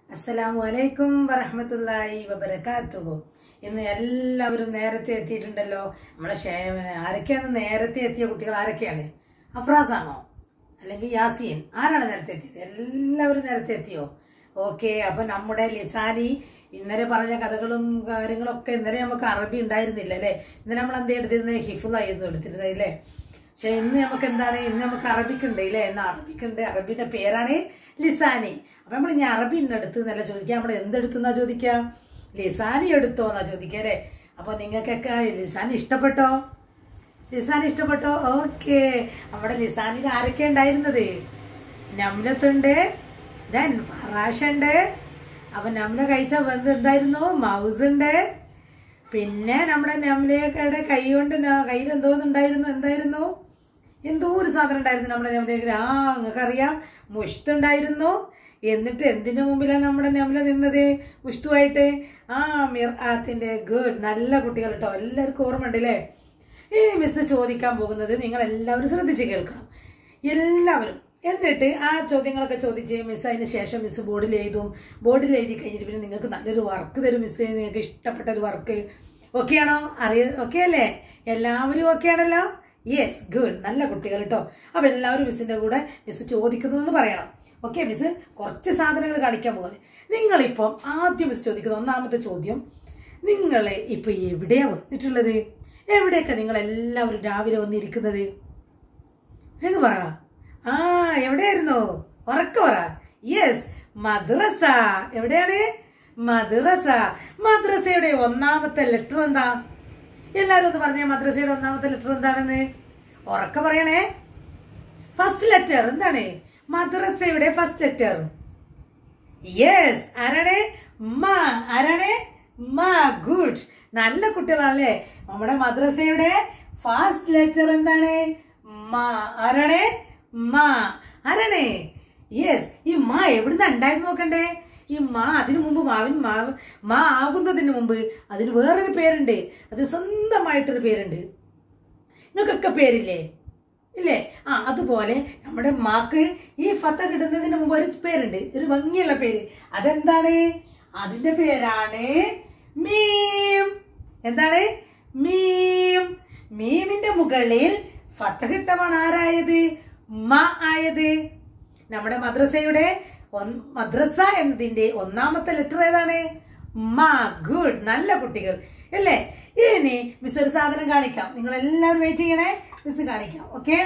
അസ്സലാമു അലൈക്കും വറഹമത്തല്ലാഹി വബറകാതുഹു ഇന്ന് എല്ലാവരും നേരത്തെ എത്തിയിട്ടുണ്ടല്ലോ നമ്മളെ ഷേ- ആരൊക്കെയാണ് നേരത്തെ എത്തിയ കുട്ടികൾ ആരൊക്കെയാണ് അഫ്രാസ് ആണോ അല്ലെങ്കിൽ യാസീൻ ആരാണ് നേരത്തെ എത്തിയത് എല്ലാവരും നേരത്തെ എത്തിയോ ഓക്കെ അപ്പൊ നമ്മുടെ ലിസാനി ഇന്നലെ പറഞ്ഞ കഥകളും കാര്യങ്ങളൊക്കെ ഇന്നലെ നമുക്ക് അറബി ഉണ്ടായിരുന്നില്ല അല്ലെ ഇന്നലെ നമ്മൾ എന്ത് എടുത്തിരുന്നത് ഹിഫുലായിരുന്നു എടുത്തിരുന്നത് അല്ലേ പക്ഷെ ഇന്ന് നമുക്ക് എന്താണ് ഇന്ന് നമുക്ക് അറബിക് ഉണ്ട് ഇല്ലേ ഇന്ന് അറബിക് ഉണ്ട് അറബിന്റെ പേരാണ് ലിസാനി അപ്പൊ നമ്മൾ ഇനി അറബി ഇന്ന് എടുത്ത് എന്നല്ല ചോദിക്കാം നമ്മൾ എന്തെടുത്തെന്നാ ചോദിക്കാം ലിസാനി എടുത്തോ എന്നാ ചോദിക്കാം അല്ലേ അപ്പൊ നിങ്ങൾക്കൊക്കെ ലിസാനി ഇഷ്ടപ്പെട്ടോ ലിസാനി ഇഷ്ടപ്പെട്ടോ ഓക്കെ നമ്മുടെ ലിസാനിൽ ആരൊക്കെ ഉണ്ടായിരുന്നത് നമ്ലത്തുണ്ട് ദെൻ ഫറാഷ് ഉണ്ട് അപ്പൊ നമ്ല കഴിച്ച ബന്ധം എന്തായിരുന്നു മൗസ് ഉണ്ട് പിന്നെ നമ്മുടെ നമ്ലയുടെ കൈ കൊണ്ട് ന- കയ്യിൽ എന്തോ ഉണ്ടായിരുന്നു എന്തായിരുന്നു എന്തോ ഒരു സാധനം ഉണ്ടായിരുന്നു നമ്മുടെ നമ്ലയുടെ ആ നിങ്ങൾക്കറിയാം മുഷ്ത് ഉണ്ടായിരുന്നു എന്നിട്ട് എന്തിനു മുമ്പിലാണ് നമ്മുടെ നമ്ല നിന്നത് മുഷ്തുമായിട്ട് ആ മിർ ആത്തിന്റെ ഗുഡ് നല്ല കുട്ടികൾ കേട്ടോ എല്ലാവർക്കും ഓർമ്മ ഉണ്ട് അല്ലേ ഇനി മിസ് ചോദിക്കാൻ പോകുന്നത് നിങ്ങൾ എല്ലാവരും ശ്രദ്ധിച്ച് കേൾക്കണം എല്ലാവരും എന്നിട്ട് ആ ചോദ്യങ്ങളൊക്കെ ചോദിച്ച് മിസ് അതിന് ശേഷം മിസ് ബോർഡിൽ എഴുതും ബോർഡിൽ എഴുതി കഴിഞ്ഞിട്ട് പിന്നെ നിങ്ങൾക്ക് നല്ലൊരു വർക്ക് തരും മിസ് നിങ്ങൾക്ക് ഇഷ്ടപ്പെട്ട ഒരു വർക്ക് ഓക്കെ ആണോ അറിയ ഓക്കെ അല്ലേ എല്ലാവരും ഓക്കെ ആണല്ലോ യെസ് ഗുഡ് നല്ല കുട്ടികൾ കേട്ടോ അപ്പൊ എല്ലാവരും മിസ്സിന്റെ കൂടെ മിസ് ചോദിക്കുന്നതെന്ന് പറയണം ഓക്കെ മിസ് കുറച്ച് സാധനങ്ങൾ കാണിക്കാൻ പോകുന്നത് നിങ്ങളിപ്പം ആദ്യം മിസ് ചോദിക്കുന്ന ഒന്നാമത്തെ ചോദ്യം നിങ്ങൾ ഇപ്പൊ എവിടെയാ വന്നിട്ടുള്ളത് എവിടെയൊക്കെ നിങ്ങൾ എല്ലാവരും രാവിലെ വന്നിരിക്കുന്നത് എന്ന് പറ ആ എവിടെയായിരുന്നു ഉറക്ക പറ യെസ് മദ്രസ എവിടെയാണ് മദ്രസ മദ്രസയുടെ ഒന്നാമത്തെ ലെറ്റർ എന്താ എല്ലാരും ഒന്ന് പറഞ്ഞേ മദ്രസയുടെ ഒന്നാമത്തെ ലെറ്റർ എന്താണെന്ന് ഉറക്ക പറയണേ ഫസ്റ്റ് ലെറ്റർ എന്താണ് മദ്രസയുടെ ഫസ്റ്റ് ലെറ്റർ യെസ് ആരാണ് മാ ആരാണ് മാ ഗുഡ് നല്ല കുട്ടികളാണല്ലേ നമ്മുടെ മദ്രസയുടെ ഫാസ്റ്റ് ലെറ്റർ എന്താണ് മാ ആരാണ് മാ ആരാണ് യെസ് ഈ മാ എവിടുന്ന ഉണ്ടായിരുന്നു നോക്കണ്ടേ ഈ മാ അതിനു മുമ്പ് മാവിൻ മാവ് മാ ആകുന്നതിന് മുമ്പ് അതിന് വേറൊരു പേരുണ്ട് അത് സ്വന്തമായിട്ടൊരു പേരുണ്ട് നിങ്ങൾക്കൊക്കെ പേരില്ലേ ഇല്ലേ ആ അതുപോലെ നമ്മുടെ മാക്ക് ഈ ഫത്ത കിട്ടുന്നതിന് മുമ്പ് ഒരു പേരുണ്ട് ഒരു ഭംഗിയുള്ള പേര് അതെന്താണ് അതിന്റെ പേരാണ് മീം എന്താണ് മീം മീമിന്റെ മുകളിൽ ഫത്ത കിട്ടമാണ് ആരായത് മ ആയത് നമ്മുടെ മദ്രസയുടെ ഒന്ന്- മദ്രസ എന്നതിന്റെ ഒന്നാമത്തെ ലെറ്റർ ഏതാണ് മാ ഗുഡ് നല്ല കുട്ടികൾ അല്ലേ ഇനി മിസ് ഒരു സാധനം കാണിക്കാം നിങ്ങൾ എല്ലാവരും വെയിറ്റ് ചെയ്യണേ മിസ് കാണിക്കാം ഓക്കെ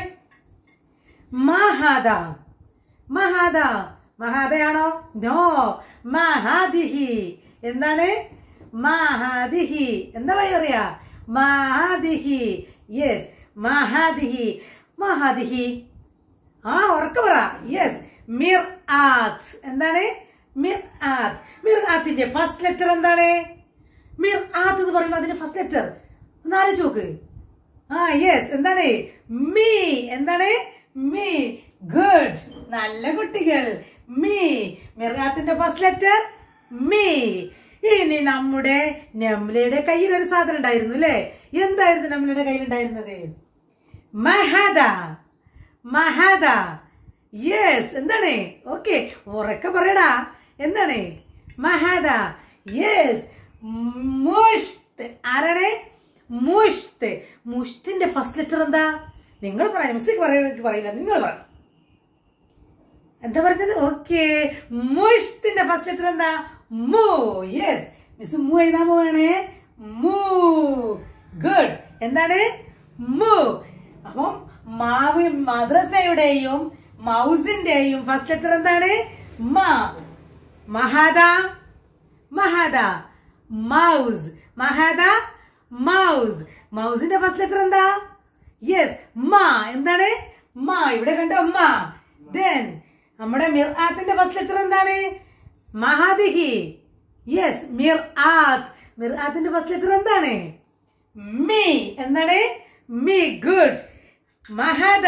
മഹാദ മഹാദ മഹാദയാണോ നോ മഹാദിഹി എന്താണ് മഹാദിഹി എന്താ പറയാ മഹാദിഹി യെസ് മഹാദിഹി മഹാദിഹി ആ ഉറക്ക പറ യെസ് മിർ ആത്ത് എന്താണ് മിർ ആത്ത് മിർ ആത്തിന്റെ ഫസ്റ്റ് ലെറ്റർ എന്താണ് മിർ ആത്ത് എന്ന് പറയുമ്പോൾ അതിന്റെ ഫസ്റ്റ് ലെറ്റർ ഒന്ന് ആലോചിച്ച് നോക്ക് ആ യെസ് എന്താണ് മീ എന്താണ് മീ ഗുഡ് നല്ല കുട്ടികൾ മീ മിർആത്തിന്റെ ഫസ്റ്റ് ലെറ്റർ മീ ഇനി നമ്മുടെ നമ്ലയുടെ കയ്യിൽ ഒരു സാധനം ഉണ്ടായിരുന്നു അല്ലേ എന്തായിരുന്നു നമ്ലയുടെ കയ്യിൽ ഉണ്ടായിരുന്നത് മഹദ മഹദ യെസ് എന്താണ് ഓക്കെ ഉറക്കെ പറയടാ എന്താണ് മഹദ യെസ് മുഷ്ത് ആരാണ് മുഷ്ത് മുഷ്തിന്റെ ഫസ്റ്റ് ലെറ്റർ എന്താ നിങ്ങൾ പറയാം മിസ്സിക്ക് പറയാൻ എനിക്ക് പറയില്ല നിങ്ങൾ പറ എന്താ പറഞ്ഞത് ഓക്കെ മുഷ്തിന്റെ ഫസ്റ്റ് ലെറ്റർ എന്താ മൂ യെസ് മിസ് മൂ എഴുതാൻ പോവാണേ മൂ ഗുഡ് എന്താണ് മൂ അപ്പം മാവ് മദ്രസയുടെയും മൗസിന്റെയും ഫസ്റ്റ് ലെറ്റർ എന്താണ് മ മഹാദ മഹാദ മൗസ് മഹാദ മൗസ് മൗസിന്റെ ഫസ്റ്റ് ലെറ്റർ എന്താ യെസ് മാ എന്താണ് മാ ഇവിടെ കണ്ടോ മാ ദെൻ നമ്മുടെ മിർ ആത്തിന്റെ ഫസ്റ്റ് ലെറ്റർ എന്താണ് മഹാദിഹി യെസ് മിർ ആത്ത് മിർ ആത്തിന്റെ ഫസ്റ്റ് ലെറ്റർ എന്താണ് മീ എന്താണ് മീ ഗുഡ് മഹദ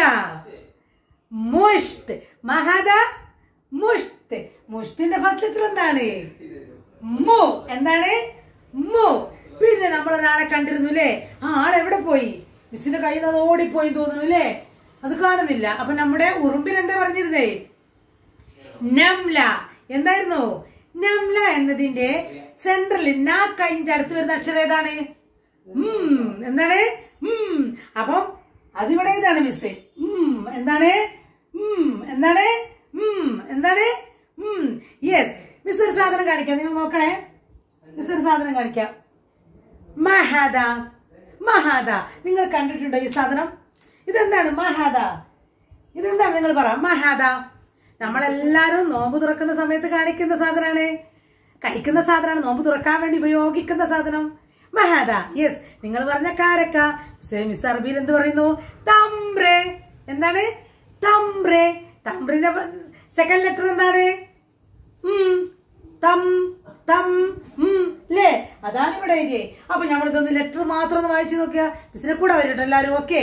മുഷ്ത് മഹദ മുഷ്ത് മുഷ്തിന്റെ ഫസ്റ്റ് ലെറ്റർ എന്താണ് മു എന്താണ് മു പിന്നെ നമ്മൾ ഒരാളെ കണ്ടിരുന്നു അല്ലേ ആ ആൾ എവിടെ പോയി മിസ്സിന്റെ കയ്യിൽ നിന്ന് അത് ഓടിപ്പോയി തോന്നുന്നു അല്ലേ അത് കാണുന്നില്ല അപ്പൊ നമ്മുടെ ഉറുമ്പിൽ എന്താ പറഞ്ഞിരുന്നേ നംല എന്തായിരുന്നു നംല എന്നതിന്റെ സെൻട്രലിൽ നാ കഴിഞ്ഞിട്ട് അടുത്ത് വരുന്ന അക്ഷരം ഏതാണ് ഉം എന്താണ് ഉം അപ്പം അതിവിടെ ഇതാണ് മിസ് ഉം എന്താണ് ഉം എന്താണ് ഉം എന്താണ് ഉം യെസ് മിസ് ഒരു സാധനം കാണിക്കാം നിങ്ങൾ നോക്കണേ മിസ് ഒരു സാധനം കാണിക്കാം മഹാദ മഹാദ നിങ്ങൾ കണ്ടിട്ടുണ്ടോ ഈ സാധനം ഇതെന്താണ് മഹാദ ഇതെന്താണ് നിങ്ങൾ പറ മഹാദ നമ്മളെല്ലാരും നോമ്പ് തുറക്കുന്ന സമയത്ത് കാണിക്കുന്ന സാധനമാണ് കഴിക്കുന്ന സാധനമാണ് നോമ്പ് തുറക്കാൻ വേണ്ടി ഉപയോഗിക്കുന്ന സാധനം മഹാദ യെസ് നിങ്ങൾ പറഞ്ഞ കാരക്ക മിസ് മിസ് അറബിയിൽ എന്ത് പറയുന്നു തംബ്രെ എന്താണ് തംബ്രെ തംബ്രിന്റെ സെക്കൻഡ് ലെറ്റർ എന്താണ് ഉം, തം തം ഉം, ല്ലേ അതാണ് ഇവിടെ എഴുതിയേ അപ്പൊ നമ്മൾ ഇതൊന്ന് ലെറ്റർ മാത്രം ഒന്ന് വായിച്ചു നോക്കുക മിസ്സിനെ കൂടെ വരട്ടെ എല്ലാരും ഓക്കെ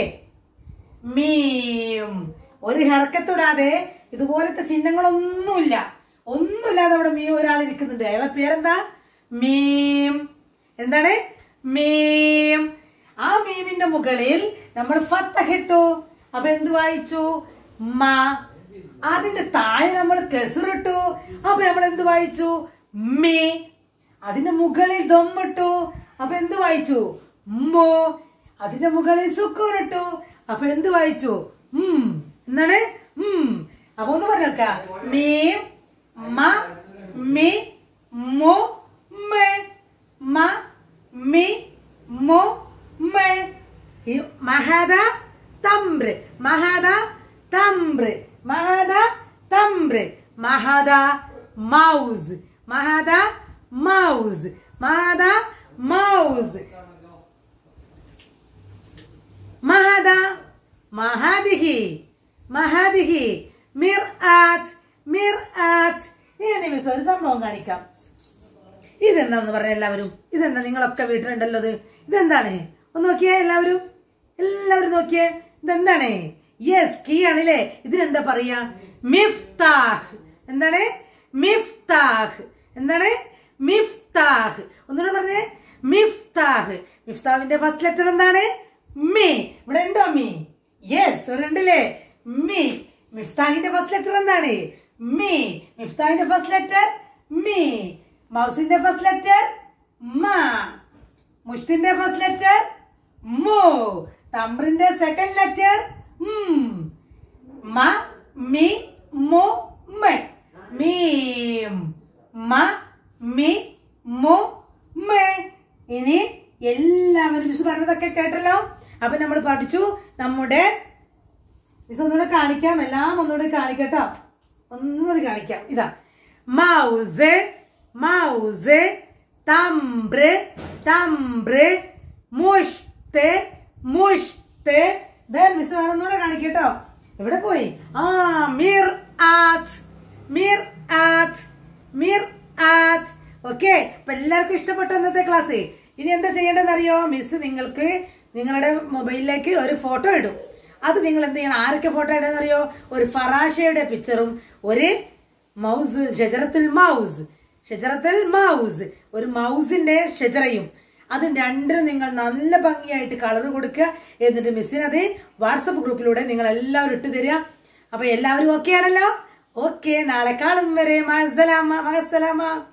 മീം ഒരു ഹർക്കത്തിടാതെ ഇതുപോലത്തെ ചിഹ്നങ്ങളൊന്നുമില്ല ഒന്നുമില്ലാതെ അവിടെ മീ ഒരാൾ ഇരിക്കുന്നുണ്ട് അയാളെ പേരെന്താ മീം എന്താണ് മീം ആ മീമിന്റെ മുകളിൽ നമ്മൾ ഫത്തഹിട്ടു അപ്പൊ എന്ത് വായിച്ചു മ അതിന്റെ താഴെ നമ്മൾ കെസറിട്ടു അപ്പൊ നമ്മൾ എന്ത് വായിച്ചു മേ അതിന്റെ മുകളിൽ ദമ്മിട്ടു അപ്പൊ എന്ത് വായിച്ചു മോ അതിന്റെ മുകളിൽ സുക്കൂറിട്ടു അപ്പൊ എന്ത് വായിച്ചു ഉം എന്താണ് ഉം അപ്പൊ ഒന്ന് പറഞ്ഞേക്ക മീ മ മി മോ മേ മ മി മോ മേ ഈ മഹാദ തംബ്ര് മഹാദ തംബ്ര് മഹാദ തംബ്ര് മഹാദ മൗസ് മഹാദ മൗസ് മഹാദ മൗസ് മഹദ മഹാദിഹി മഹാദിഹി മിർ ആത്ത് മിർ ആത്ത് ഇനി മിസ് ഒരു സംഭവം കാണിക്കാം ഇതെന്താന്ന് പറഞ്ഞ എല്ലാവരും ഇതെന്താ നിങ്ങളൊക്കെ വീട്ടിലുണ്ടല്ലോ ഇത് ഇതെന്താണ് ഒന്ന് നോക്കിയേ എല്ലാവരും എല്ലാവരും നോക്കിയേ ഇതെന്താണ് യെസ് കീ ആണല്ലേ ഇതിനെന്താ പറയാ മിഫ്താഹ് എന്താണ് മിഫ്താഹ് എന്താണ് മിഫ്താഹ് ഒന്നുകൂടെ പറഞ്ഞേ മിഫ്താഹ് മിഫ്താഹിന്റെ ഫസ്റ്റ് ലെറ്റർ എന്താണ് മീ ഇവിടെ ഉണ്ടോ മീ യെസ് ഇവിടെ ഉണ്ടല്ലേ മീ മിഫ്താഹിന്റെ ഫസ്റ്റ് ലെറ്റർ എന്താണ് മീ മിഫ്താഹിന്റെ ഫസ്റ്റ് ലെറ്റർ മീ മൗസിന്റെ ഫസ്റ്റ് ലെറ്റർ മാ മുഷ്തിന്റെ ഫസ്റ്റ് ലെറ്റർ മോ തമ്പ്രിന്റെ സെക്കൻഡ് ലെറ്റർ മ മി മോ മെ മീം മ മി മോ മെ ഇനി എല്ലാവരും മിസ് പറഞ്ഞതൊക്കെ കേട്ടല്ലോ അപ്പൊ നമ്മൾ പഠിച്ചു നമ്മുടെ മിസ് ഒന്നുകൂടെ കാണിക്കാം എല്ലാം ഒന്നുകൂടെ കാണിക്കട്ടോ ഒന്നുകൂടി കാണിക്കാം ഇതാ മൗസ് മൗസ് തംബ്ര് തംബ്ര് മുഷ്ത് മുഷ്ത് മിസ് വേണമെന്നൂടെ കാണിക്കട്ടോ എവിടെ പോയി ആ മിർ ആത്ത് മിർ ആത്ത് മിർ ആത്ത് ഓക്കെ അപ്പൊ എല്ലാവർക്കും ഇഷ്ടപ്പെട്ടു ഇന്നത്തെ ക്ലാസ് ഇനി എന്താ ചെയ്യേണ്ടതെന്ന് അറിയോ മിസ് നിങ്ങൾക്ക് നിങ്ങളുടെ മൊബൈലിലേക്ക് ഒരു ഫോട്ടോ ഇടും അത് നിങ്ങൾ എന്ത് ചെയ്യണം ആരൊക്കെ ഫോട്ടോ ഇടുന്ന അറിയോ ഒരു ഫറാഷയുടെ പിക്ചറും ഒരു മൗസ് ഷെജറത്തുൽ മൗസ് ഷെജറത്തുൽ മൗസ് ഒരു മൗസിന്റെ ഷെജറയും അത് രണ്ടിനും നിങ്ങൾ നല്ല ഭംഗിയായിട്ട് കളർ കൊടുക്കുക എന്നിട്ട് മിസ്സിന് അത് വാട്സപ്പ് ഗ്രൂപ്പിലൂടെ നിങ്ങൾ എല്ലാവരും ഇട്ട് തരിക അപ്പൊ എല്ലാവരും ഓക്കെ ആണല്ലോ ഓക്കെ നാളെ കാണും വരെ മഴസലാമ മഹസലാമ